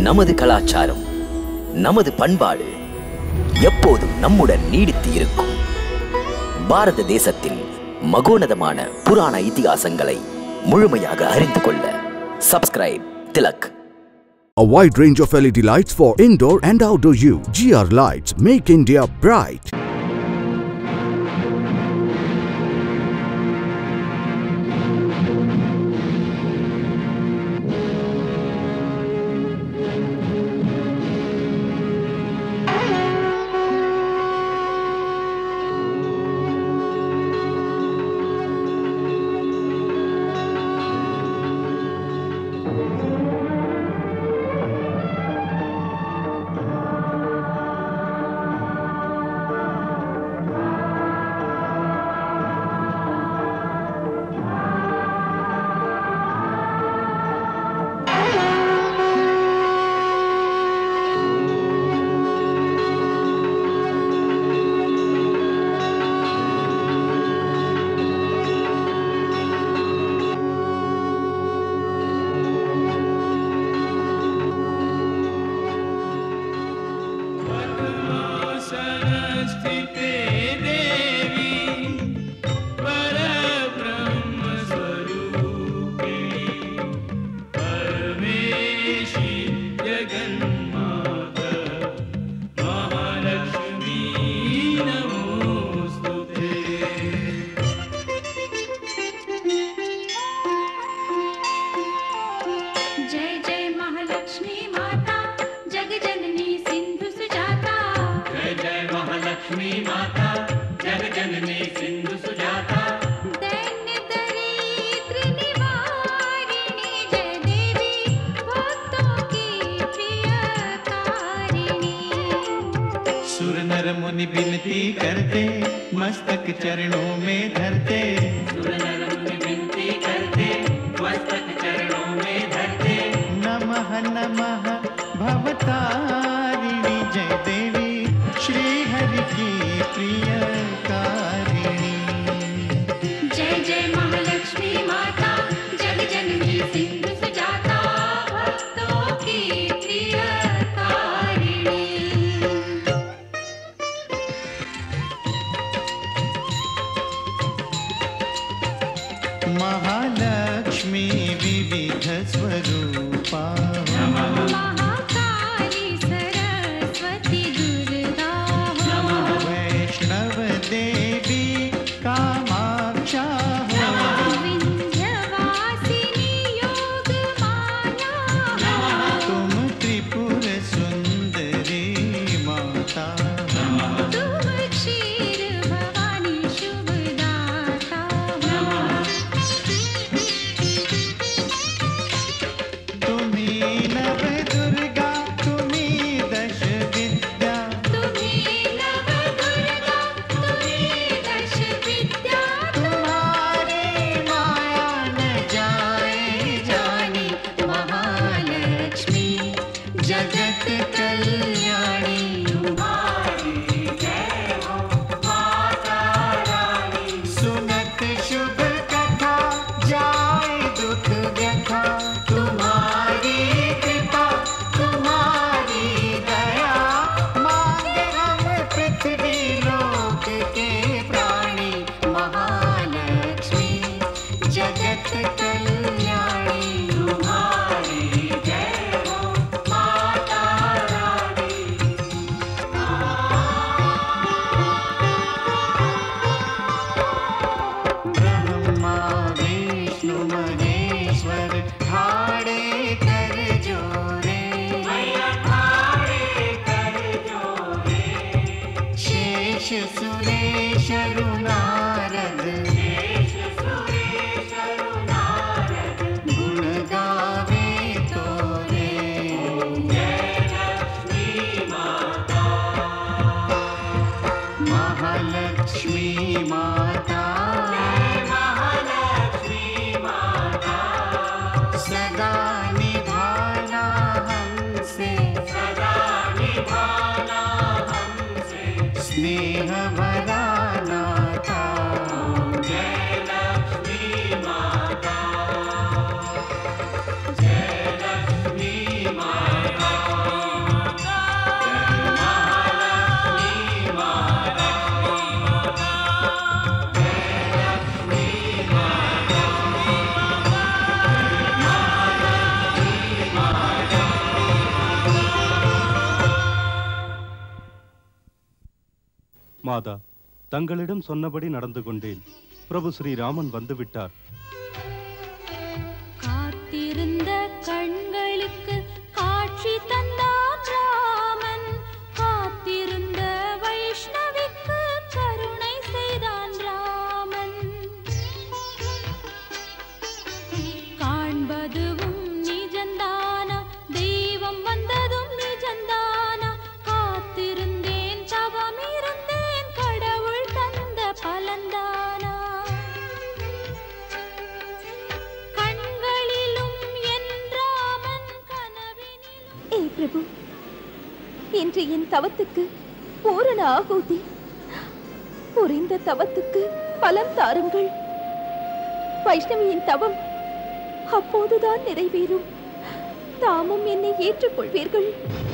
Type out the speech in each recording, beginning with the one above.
நமது கலாச்சாரம் நமது பண்பாடு எப்போதும் நம்முடன் நீடித்து இருக்கும் பாரத தேசத்தின் மகோனதமான புராண இதிகாசங்களை முழுமையாக அறிந்து கொள்ள subscribe Tilak A wide range of LED lights for indoor and outdoor use. GR Lights make India bright. संस्थिते देवी परब्रह्मस्वरूपिणि परमेशि जगन्माता महालक्ष्मी नमोऽस्तु ते जय जय महालक्ष्मी माता जग जननी सिंधु सुजाता जय जय महालक्ष्मी माता जग जननी सिंधु सुजाता दैन्य दरिद्र निवारिणी जय देवी भक्तों की प्रिय तारिणी सुर नर मुनि विनती करते मस्तक चरणों में धरते सुर नर मुनि विनती करते मस्तक चरणों में धरते नमः नमः भवतारिणी जय देवी श्री हरि की प्रिय कारिणी जय जय महालक्ष्मी माता जग जननी सिंधु सुजाता भक्तों की प्रिय तारिणी महालक्ष्मी विविध स्वरूपा महाकाली மாதா தங்களிடம் சொன்னபடி நடந்து கொண்டேன் பிரபு ஸ்ரீராமன் வந்துவிட்டார் காத்திருந்த கண்களுக்கு காட்சி தந்தான் ராமன் காத்திருந்த வைஷ்ணவிக்கு கருணை செய்தான் ராமன் காண்பதுவும் நிஜந்தானா தெய்வம் வந்ததும் நிஜந்தானா காத்திருந்தேன் தவம் இருந்தேன் கடவுள் தந்த பலந்தானா கண்களிலும் என் ராமன் கனவினிலும் ஏ பிரபு இன்று என் தவத்துக்கு பூரண ஆகூதி புரிந்த தவத்துக்கு பலம் தாருங்கள் வைஷ்ணவியின் தவம் அப்போதுதான் நிறைவேறும் தாமும் என்னை ஏற்றுக்கொள்வீர்கள்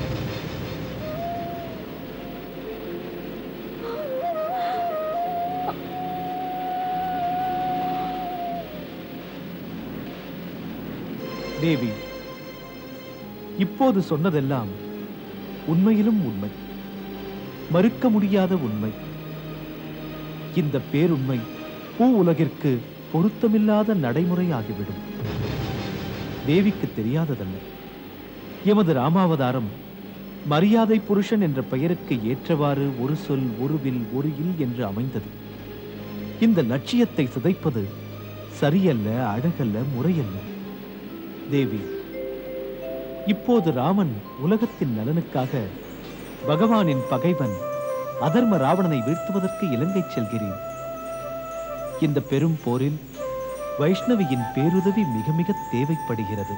தேவி இப்போது சொன்னதெல்லாம் உண்மையிலும் உண்மை மறுக்க முடியாத உண்மை இந்த பேருண்மை பூ உலகிற்கு பொருத்தமில்லாத நடைமுறையாகிவிடும் தேவிக்கு தெரியாததல்ல எமது ராமாவதாரம் மரியாதை புருஷன் என்ற பெயருக்கு ஏற்றவாறு ஒரு சொல் ஒரு வில் ஒரு இல் என்று அமைந்தது இந்த லட்சியத்தை சிதைப்பது சரியல்ல அழகல்ல முறையல்ல தேவி இப்போது ராமன் உலகத்தின் நலனுக்காக பகவானின் பகைவன் அதர்ம ராவணனை வீழ்த்துவதற்கு இலங்கை செல்கிறேன் இந்த பெரும் போரில் வைஷ்ணவியின் பேருதவி மிக மிக தேவைப்படுகிறது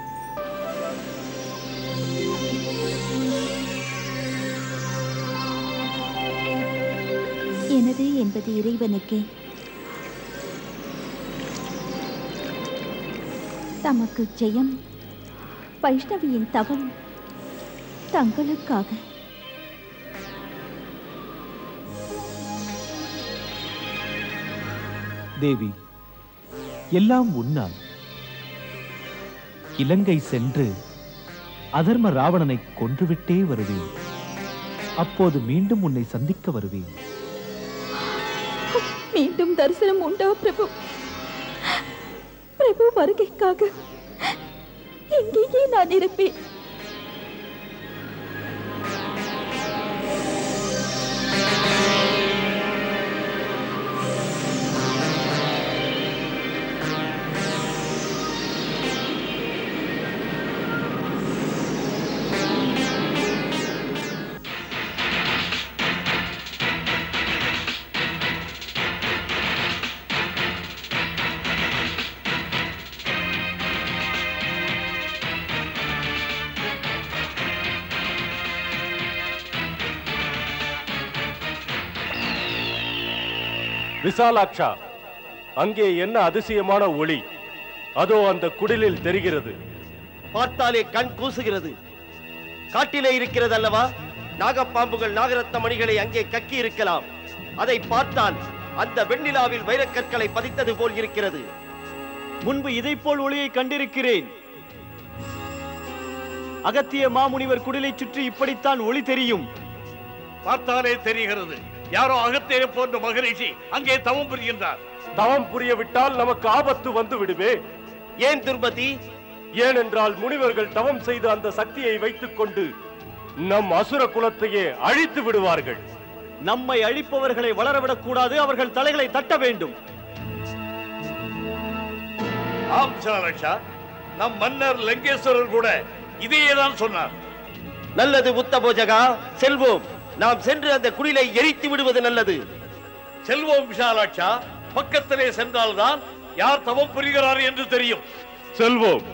எனது என்பது இறைவனுக்கே தமக்கு ஜெயம் வைஷ்ணவியின் தவம் தங்களுக்காக தேவி எல்லாம் உன்னால் இலங்கை சென்று அதர்ம ராவணனை கொன்றுவிட்டே வருவேன் அப்போது மீண்டும் உன்னை சந்திக்க வருவேன் மீண்டும் தரிசனம் உண்டா பிரபு பிரபு வருகைக்காக எங்கேயே நான் இருப்பேன் விசாலாட்சா அங்கே என்ன அதிசயமான ஒளி அதோ அந்த குடிலில் தெரிகிறது பார்த்தாலே கண் கூசுகிறது காட்டிலே இருக்கிறது அல்லவா நாகப்பாம்புகள் நாகரத்ன மணிகளை அங்கே கக்கி இருக்கலாம் அதை பார்த்தால் அந்த வெண்ணிலாவில் வைரக்கற்களை பதித்தது போல் இருக்கிறது முன்பு இதை போல் ஒளியை கண்டிருக்கிறேன் அகத்திய மாமுனிவர் குடிலை சுற்றி இப்படித்தான் ஒளி தெரியும் பார்த்தாலே தெரிகிறது யாரோ அகத்தேய போன்ற மகரிஷி அங்கே தவம் புரிகின்றார் தவம் புரியவிட்டால் நமக்கு ஆபத்து வந்து விடுமே ஏன் துர்மதி ஏனென்றால் முனிவர்கள் தவம் செய்த அந்த சக்தியை வைத்துக் கொண்டு நம் அசுர குலத்தையே அழித்து விடுவார்கள் நம்மை அழிப்பவர்களை வளரவிடக் கூடாது அவர்கள் தலைகளை தட்ட வேண்டும் ஆம் சாரக்ஷா நம் மன்னர் லங்கேஸ்வரர் கூட இதையே தான் சொன்னார் நல்லது உத்தபோஜகா செல்வோம் நாம் சென்று அந்த குடிலை எரித்து விடுவது நல்லது செல்வோம் விஷாலாட்சா பக்கத்திலே சென்றால்தான் யார் தவம் புரிகிறார் என்று தெரியும் செல்வோம்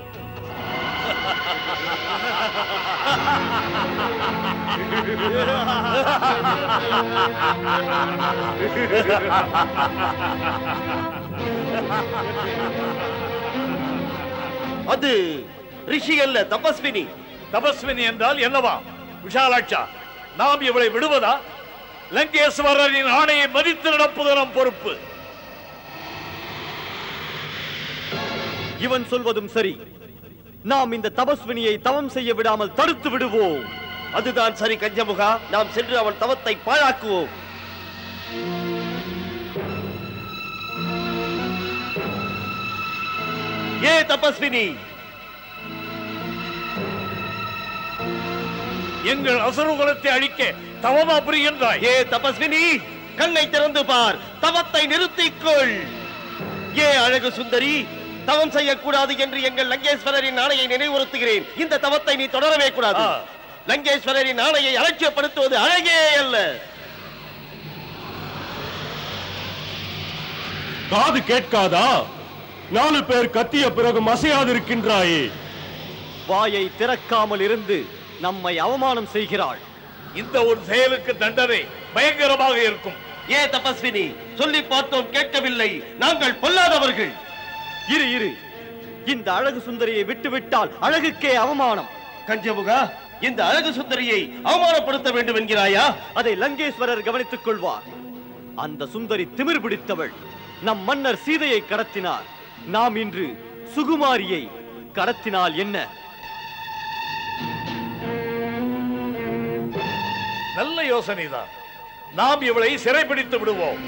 அது ரிஷி அல்ல தபஸ்வினி தபஸ்வினி என்றால் என்னவா விஷாலாட்சா நாம் இவளை விடுவதா லங்கேஸ்வரரின் ஆணையை மதித்து நடப்பது நம் பொறுப்பு இவன் சொல்வதும் சரி நாம் இந்த தபஸ்வினியை தவம் செய்ய விடாமல் தடுத்து விடுவோம் அதுதான் சரி கஞ்சமுகா நாம் சென்று அவன் தவத்தை பாழாக்குவோம் ஏ தபஸ்வினி எங்கள் அசுரகுலத்தை அழிக்க தவமா புரிகின்றாய் ஏ தபஸ்வினி கண்ணை திறந்து பார் தவத்தை நிறுத்திக்கொள் ஏ அழகு சுந்தரி தவம் செய்யக்கூடாது என்று எங்கள் லங்கேஸ்வரரின் ஆணையை நினைவுறுத்துகிறேன் இந்த தவத்தை நீ தொடரவே கூடாது ஆ. லங்கேஸ்வரரின் ஆணையை அலட்சியப்படுத்துவது அழகே அல்ல காது கேட்காதா நாலு பேர் கத்திய பிறகு அசையாதிருக்கின்றாயே வாயை திறக்காமல் இருந்து நம்மை அவமானம் செய்கிறாள் இந்த ஒரு செயலுக்கு தண்டனை பயங்கரமாக இருக்கும் ஏ தபஸ்வினி சொல்லி பார்த்தோம் கேட்கவில்லை நாங்கள் பொல்லாதவர்கள் இரு இரு இந்த அழகு சுந்தரியை விட்டுவிட்டால் அழகுக்கே அவமானம் கஞ்சமுகா இந்த அழகு சுந்தரியை அவமானப்படுத்த வேண்டும் என்கிறாயா அதை லங்கேஸ்வரர் கவனித்துக் கொள்வார் அந்த சுந்தரி திமிர் பிடித்தவள் நம் மன்னர் சீதையை கடத்தினார் நாம் இன்று சுகுமாரியை கடத்தினால் என்ன நல்ல யோசனைதான் நாம் இவளை சிறைபிடித்து விடுவோம்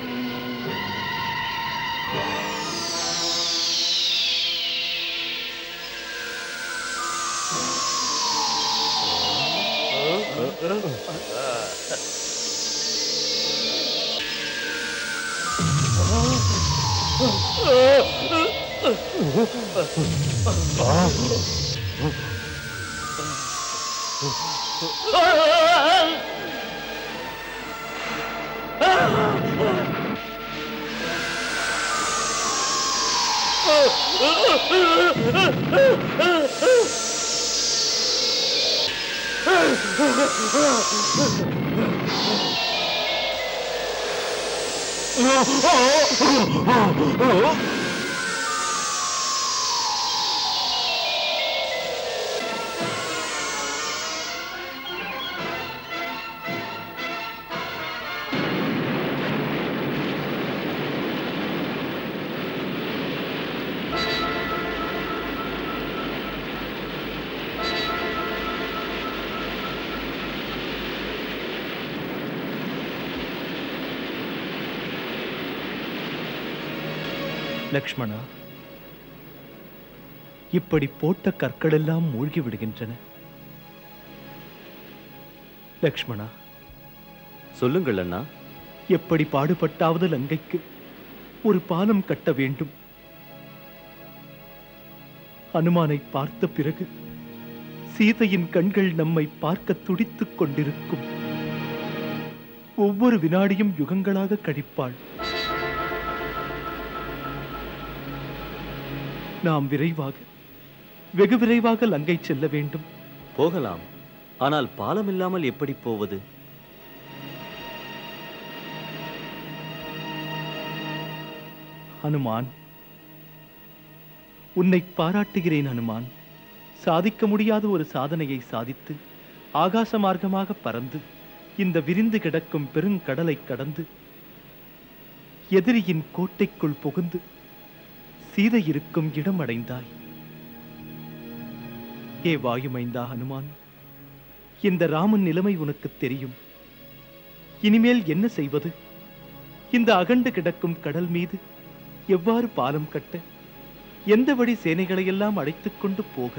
லக்ஷ்மணா இப்படி போட்ட கற்களெல்லாம் மூழ்கி விடுகின்றன லக்ஷ்மணா சொல்லுங்கள் அண்ணா எப்படி பாடுபட்டாவது லங்கைக்கு ஒரு பாலம் கட்ட வேண்டும் அனுமானை பார்த்த பிறகு சீதையின் கண்கள் நம்மை பார்க்க துடித்துக் கொண்டிருக்கும் ஒவ்வொரு வினாடியும் யுகங்களாக கழிப்பாள் நாம் விரைவாக வெகு விரைவாக லங்கை செல்ல வேண்டும் போகலாம் ஆனால் பாலம் இல்லாமல் எப்படி போவது ஹனுமான் உன்னை பாராட்டுகிறேன் ஹனுமான் சாதிக்க முடியாத ஒரு சாதனையை சாதித்து ஆகாச மார்க்கமாக பறந்து இந்த விரிந்து கிடக்கும் பெருங்கடலை கடந்து எதிரியின் கோட்டைக்குள் புகுந்து சீதை இருக்கும் இடம் அடைந்தாய் ஏ வாயுமைந்தா ஹனுமான் இந்த ராமன் நிலைமை உனக்கு தெரியும் இனிமேல் என்ன செய்வது இந்த அகண்டு கிடக்கும் கடல் மீது எவ்வாறு பாலம் கட்ட எந்த வழி சேனைகளையெல்லாம் அழைத்துக் கொண்டு போக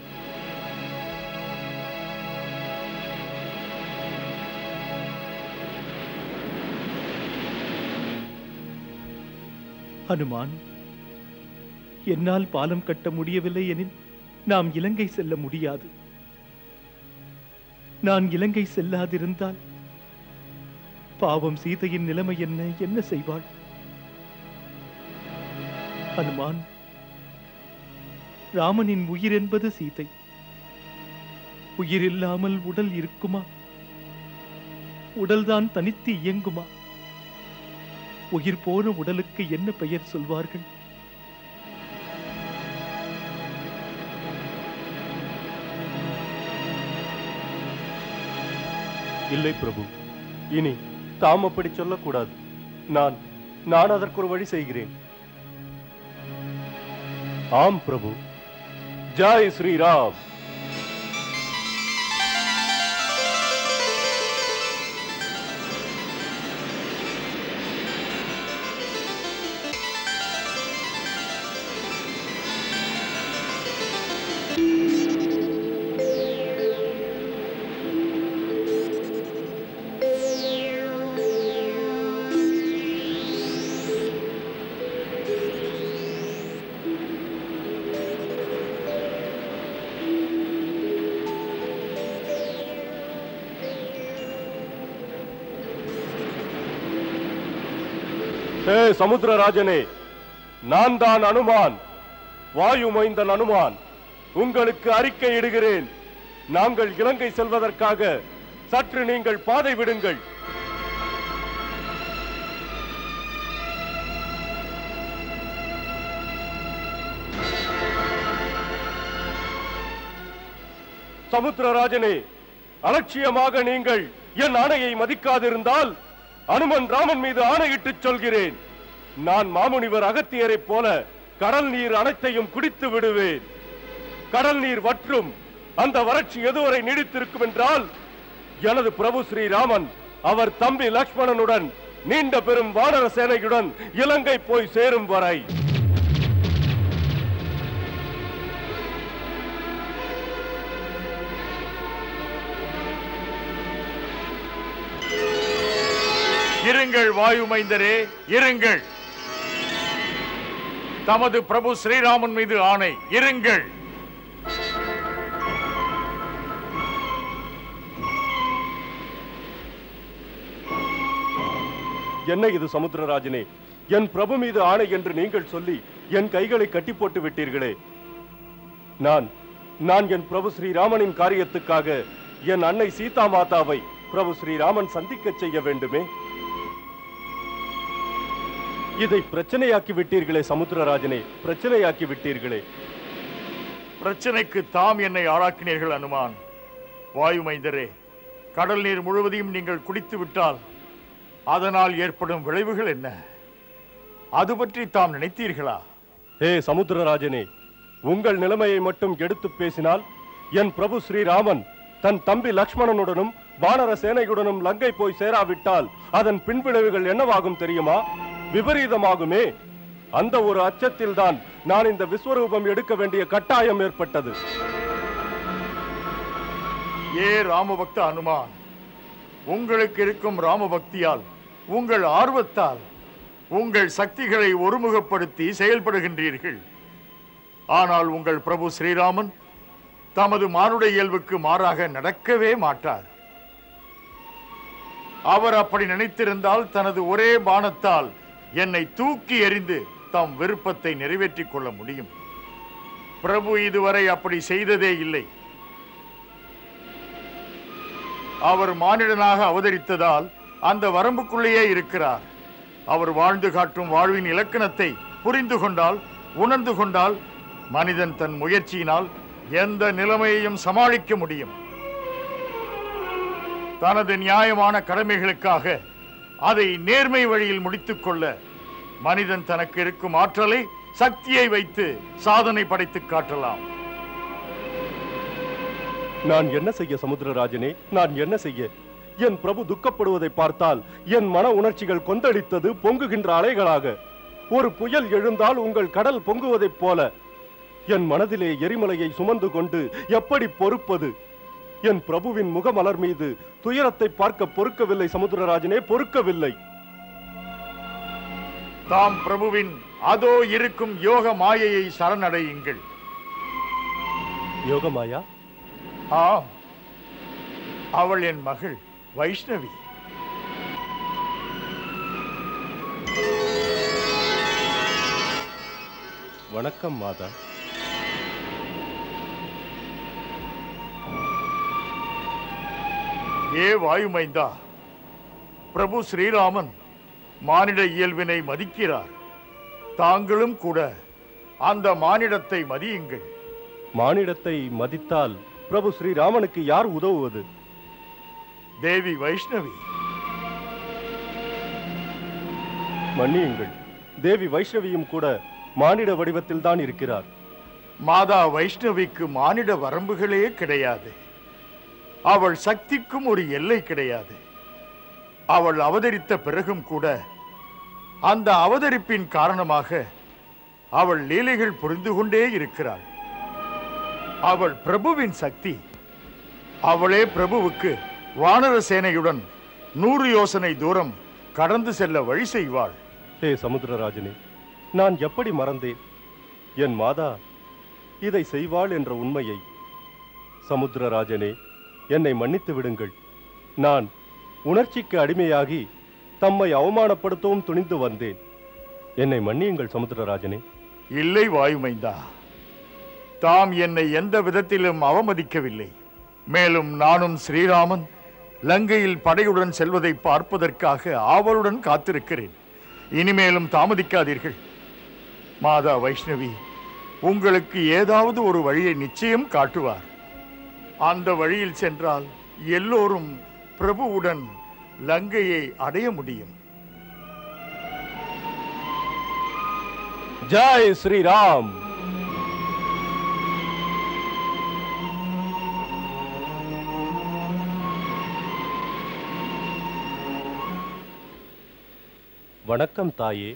ஹனுமான் என்னால் பாலம் கட்ட முடியவில்லை எனில் நாம் இலங்கை செல்ல முடியாது நான் இலங்கை செல்லாதிருந்தால் பாவம் சீதையின் நிலைமை என்ன என்ன செய்வாள் ஹனுமான் ராமனின் உயிர் என்பது சீதை உயிர் இல்லாமல் உடல் இருக்குமா உடல்தான் தனித்து இயங்குமா உயிர் போன உடலுக்கு என்ன பெயர் சொல்வார்கள் இல்லை பிரபு இனி தாம் அப்படி சொல்லக்கூடாது நான் நான் அதற்கு ஒரு வழி செய்கிறேன் ஆம் பிரபு ஜாய் ஸ்ரீராம் ஏ சமுத்திரராஜனே நான் தான் அனுமான் வாயு மைந்தன் அனுமான் உங்களுக்கு அறிக்கை இடுகிறேன் நாங்கள் இலங்கை செல்வதற்காக சற்று நீங்கள் பாதை விடுங்கள் சமுத்திரராஜனே அலட்சியமாக நீங்கள் என் ஆணையை மதிக்காதிருந்தால் அனுமன் ராமன் மீது ஆணையிட்டுச் சொல்கிறேன் நான் மாமுனிவர் அகத்தியரைப் போல கடல் நீர் அனைத்தையும் குடித்து விடுவேன் கடல் நீர் வற்றும் அந்த வறட்சி எதுவரை நீடித்திருக்கும் என்றால் எனது பிரபு ஸ்ரீராமன் அவர் தம்பி லக்ஷ்மணனுடன் நீண்ட பெரும் வானர சேனையுடன் இலங்கை போய் சேரும் வரை இருங்கள் வாயு மைந்தரே இருங்கள் தமது பிரபு ஸ்ரீராமன் மீது ஆணை இருங்கள் என்ன இது சமுத்திரராஜனே என் பிரபு மீது ஆணை என்று நீங்கள் சொல்லி என் கைகளை கட்டி போட்டு விட்டீர்களே நான் நான் என் பிரபு ஸ்ரீராமனின் காரியத்துக்காக என் அன்னை சீதா மாதாவை பிரபு ஸ்ரீராமன் சந்திக்கச் செய்ய வேண்டுமே இதை பிரச்சனையாக்கி விட்டீர்களே சமுத்திரராஜனே பிரச்சனையாக்கி விட்டீர்களே பிரச்சனைக்கு தாம் என்னை ஆளாக்கினீர்கள் அனுமான் வாயு மைந்தரே கடல் நீர் முழுவதையும் நீங்கள் குடித்து விட்டால் அதனால் ஏற்படும் விளைவுகள் என்ன அது பற்றி தாம் நினைத்தீர்களா ஹே சமுத்திரராஜனே உங்கள் நிலைமையை மட்டும் எடுத்து பேசினால் என் பிரபு ஸ்ரீராமன் தன் தம்பி லக்ஷ்மணனுடனும் வானர சேனையுடனும் லங்கை போய் சேராவிட்டால் அதன் பின்விளைவுகள் என்னவாகும் தெரியுமா விபரீதமாகுமே அந்த ஒரு அச்சத்தில் தான் நான் இந்த விஸ்வரூபம் எடுக்க வேண்டிய கட்டாயம் ஏற்பட்டது ஏ ராமபக்த அனுமான் உங்களுக்கு இருக்கும் ராமபக்தியால் உங்கள் ஆர்வத்தால் உங்கள் சக்திகளை ஒருமுகப்படுத்தி செயல்படுகின்றீர்கள் ஆனால் உங்கள் பிரபு ஸ்ரீராமன் தமது மானுட இயல்புக்கு மாறாக நடக்கவே மாட்டார் அவர் அப்படி நினைத்திருந்தால் தனது ஒரே பானத்தால் என்னை தூக்கி எறிந்து தம் விருப்பத்தை நிறைவேற்றிக் கொள்ள முடியும் பிரபு இதுவரை அப்படி செய்ததே இல்லை அவர் மானிடனாக அவதரித்ததால் அந்த வரம்புக்குள்ளேயே இருக்கிறார் அவர் வாழ்ந்து காட்டும் வாழ்வின் இலக்கணத்தை புரிந்து கொண்டால் உணர்ந்து கொண்டால் மனிதன் தன் முயற்சியினால் எந்த நிலைமையையும் சமாளிக்க முடியும் தனது நியாயமான கடமைகளுக்காக அதை நேர்மை வழியில் முடித்துக் கொள்ள மனிதன் தனக்கு இருக்கும் ஆற்றலை சக்தியை வைத்து சாதனை படைத்து காட்டலாம் நான் என்ன செய்ய சமுத்திரராஜனே நான் என்ன செய்ய என் பிரபு துக்கப்படுவதை பார்த்தால் என் மன உணர்ச்சிகள் கொந்தளித்தது பொங்குகின்ற அலைகளாக ஒரு புயல் எழுந்தால் உங்கள் கடல் பொங்குவதைப் போல என் மனதிலே எரிமலையை சுமந்து கொண்டு எப்படி பொறுப்பது என் பிரபுவின் முகமலர் மீது துயரத்தை பார்க்க பொறுக்கவில்லை சமுத்திரராஜனே பொறுக்கவில்லை தாம் பிரபுவின் அதோ இருக்கும் யோக மாயையை சரணடையுங்கள் யோகமாயா ஆம் அவள் என் மகள் வைஷ்ணவி வணக்கம் மாதா ஏ வாயுமைந்தா பிரபு ஸ்ரீராமன் மானிட இயல்பினை மதிக்கிறார் தாங்களும் கூட அந்த மானிடத்தை மதியுங்கள் மானிடத்தை மதித்தால் பிரபு ஸ்ரீராமனுக்கு யார் உதவுவது தேவி வைஷ்ணவி மன்னியுங்கள் தேவி வைஷ்ணவியும் கூட மானிட வடிவத்தில் தான் இருக்கிறார் மாதா வைஷ்ணவிக்கு மானிட வரம்புகளே கிடையாது அவள் சக்திக்கும் ஒரு எல்லை கிடையாது அவள் அவதரித்த பிறகும் கூட அந்த அவதரிப்பின் காரணமாக அவள் லீலைகள் புரிந்து கொண்டே இருக்கிறாள் அவள் பிரபுவின் சக்தி அவளே பிரபுவுக்கு வானர சேனையுடன் நூறு யோசனை தூரம் கடந்து செல்ல வழி செய்வாள் ஹே சமுத்திரராஜனே நான் எப்படி மறந்தேன் என் மாதா இதை செய்வாள் என்ற உண்மையை சமுத்திரராஜனே என்னை மன்னித்து விடுங்கள் நான் உணர்ச்சிக்கு அடிமையாகி தம்மை அவமானப்படுத்தவும் துணிந்து வந்தேன் என்னை மன்னியுங்கள் சமுத்திரராஜனே இல்லை வாயுமைந்தா தாம் என்னை எந்த விதத்திலும் அவமதிக்கவில்லை மேலும் நானும் ஸ்ரீராமன் லங்கையில் படையுடன் செல்வதை பார்ப்பதற்காக ஆவலுடன் காத்திருக்கிறேன் இனிமேலும் தாமதிக்காதீர்கள் மாதா வைஷ்ணவி உங்களுக்கு ஏதாவது ஒரு வழியை நிச்சயம் காட்டுவார் அந்த வழியில் சென்றால் எல்லோரும் பிரபுவுடன் லங்கையை அடைய முடியும் ஜெய் ஸ்ரீராம் வணக்கம் தாயே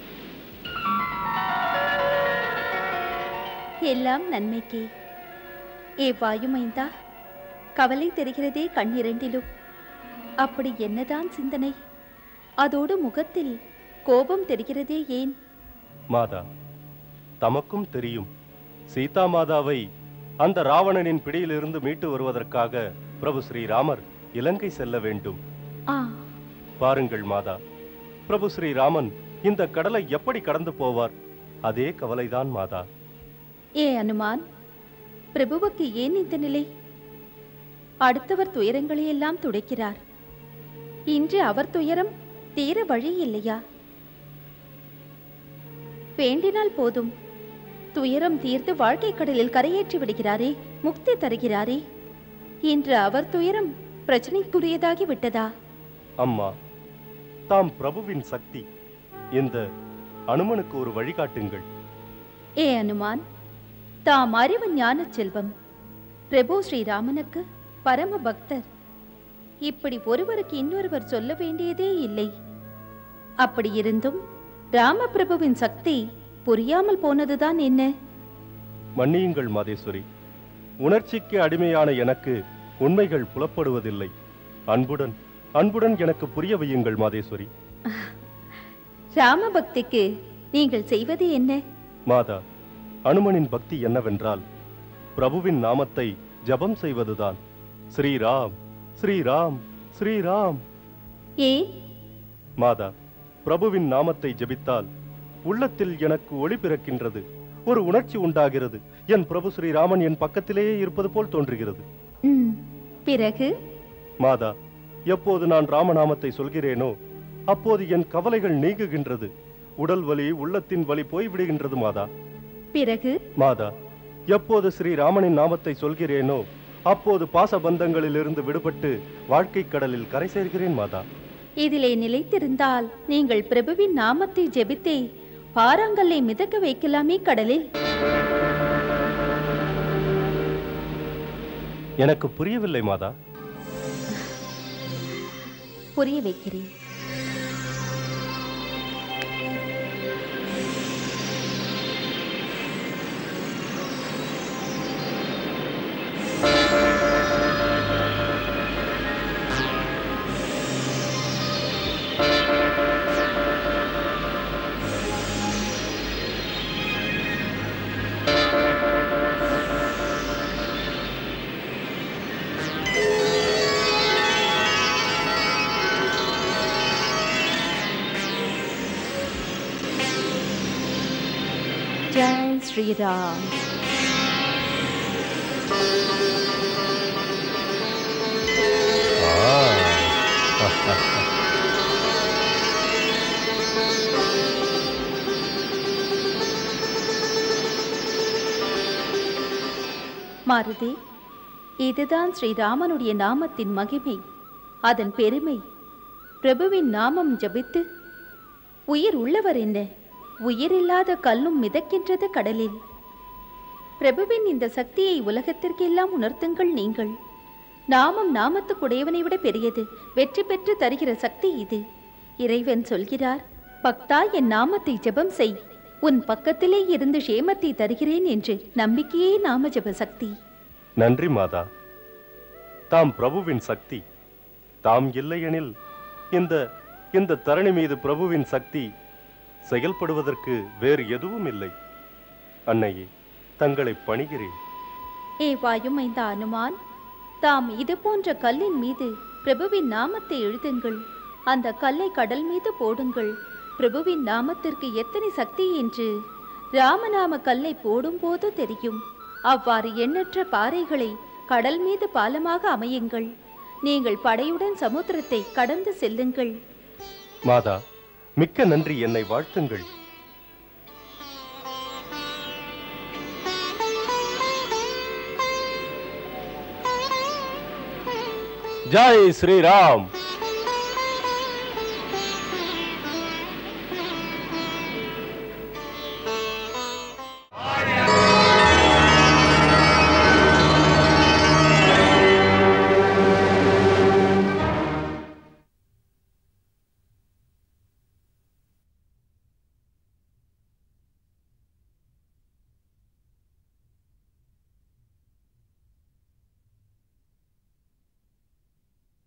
எல்லாம் நன்மைக்கே ஏ வாயுமைந்தா கவலை தெரிகிறதே கண்ணிரண்டிலும் அப்படி என்னதான் சிந்தனை அதோடு முகத்தில் கோபம் தெரிகிறதே ஏன் மாதா தமக்கும் தெரியும் சீதா மாதாவை அந்த ராவணனின் பிடியிலிருந்து மீட்டு வருவதற்காக பிரபு ஸ்ரீராமர் இலங்கை செல்ல வேண்டும் ஆ பாருங்கள் மாதா பிரபு ஸ்ரீராமன் இந்த கடலை எப்படி கடந்து போவார் அதே கவலைதான் மாதா ஏ அனுமான் பிரபுவுக்கு ஏன் இந்த நிலை அடுத்தவர் துயரங்களை எல்லாம் துடைக்கிறார் இன்று அவர் துயரம் தீர வழி இல்லையா வேண்டினால் போதும் துயரம் தீர்த்து வாழ்க்கை கடலில் கரையேற்றி விடுகிறாரே முக்தி தருகிறாரே இன்று அவர் துயரம் பிரச்சனைக்குரியதாகி விட்டதா அம்மா தாம் பிரபுவின் சக்தி இந்த அனுமனுக்கு ஒரு வழிகாட்டுங்கள் ஏ அனுமான் தாம் அறிவு ஞானச் செல்வம் பிரபு ஸ்ரீராமனுக்கு பரம பக்தர் இப்படி ஒருவருக்கு இன்னொருவர் சொல்ல வேண்டியதே இல்லை அப்படி இருந்தும் ராமபிரபுவின் சக்தி புரியாமல் போனதுதான் என்ன மன்னியுங்கள் மாதேஸ்வரி உணர்ச்சிக்கு அடிமையான எனக்கு உண்மைகள் புலப்படுவதில்லை அன்புடன் அன்புடன் எனக்கு புரிய வையுங்கள் மாதேஸ்வரி ராம பக்திக்கு நீங்கள் செய்வது என்ன மாதா அனுமனின் பக்தி என்னவென்றால் பிரபுவின் நாமத்தை ஜபம் செய்வதுதான் ஸ்ரீராம் ஸ்ரீராம் ஸ்ரீராம் ஏன் மாதா பிரபுவின் நாமத்தை ஜெபித்தால் உள்ளத்தில் எனக்கு ஒளி பிறக்கின்றது ஒரு உணர்ச்சி உண்டாகிறது என் பிரபு ஸ்ரீராமன் என் பக்கத்திலேயே இருப்பது போல் தோன்றுகிறது ம், பிறகு மாதா எப்போது நான் ராமநாமத்தை சொல்கிறேனோ அப்போது என் கவலைகள் நீங்குகின்றது உடல் வலி உள்ளத்தின் வலி போய்விடுகின்றது மாதா பிறகு மாதா எப்போது ஸ்ரீராமனின் நாமத்தை சொல்கிறேனோ அப்போது பாசபந்தங்களிலிருந்து விடுபட்டு வாழ்க்கை கடலில் கரை சேர்கிறேன் மாதா இதிலே நிலைத்திருந்தால் நீங்கள் பிரபுவின் நாமத்தை ஜெபித்தே பாறாங்கல்லை மிதக்க வைக்கலாமே கடலில் எனக்கு புரியவில்லை மாதா புரிய வைக்கிறேன் ஜெய் ஸ்ரீராம் மாருதி இதுதான் ஸ்ரீராமனுடைய நாமத்தின் மகிமை அதன் பெருமை பிரபுவின் நாமம் ஜபித்து உயிர் உள்ளவர் என்ன உயிரில்லாத கல்லும் மிதக்கின்றது கடலில் பிரபுவின் இந்த சக்தியை உலகத்திற்கெல்லாம் உணர்த்துங்கள் நீங்கள் நாமம் நாமத்துக்குடையவனை விட பெரியது வெற்றி பெற்று தருகிற சக்தி இது இறைவன் சொல்கிறார் பக்தா என் நாமத்தை ஜெபம் செய் உன் பக்கத்திலே இருந்து ஷேமத்தை தருகிறேன் என்று நம்பிக்கையே நாம ஜெப சக்தி நன்றி மாதா தாம் பிரபுவின் சக்தி தாம் இல்லையெனில் இந்த இந்த தரணி மீது பிரபுவின் சக்தி செயல்படுவதற்கு வேறு எதுவும் இல்லை அன்னையே தங்களை பணிகிறேன் ஏ வாயும் இந்த அனுமான் தாம் இது போன்ற கல்லின் மீது பிரபுவின் நாமத்தை எழுதுங்கள் அந்த கல்லை கடல் மீது போடுங்கள் பிரபுவின் நாமத்திற்கு எத்தனை சக்தி என்று ராமநாம கல்லை போடும்போது தெரியும் அவ்வாறு எண்ணற்ற பாறைகளை கடல் மீது பாலமாக அமையுங்கள் நீங்கள் படையுடன் சமுத்திரத்தை கடந்து செல்லுங்கள் மாதா மிக்க நன்றி என்னை வாழ்த்துங்கள் ஜெய் ஸ்ரீராம்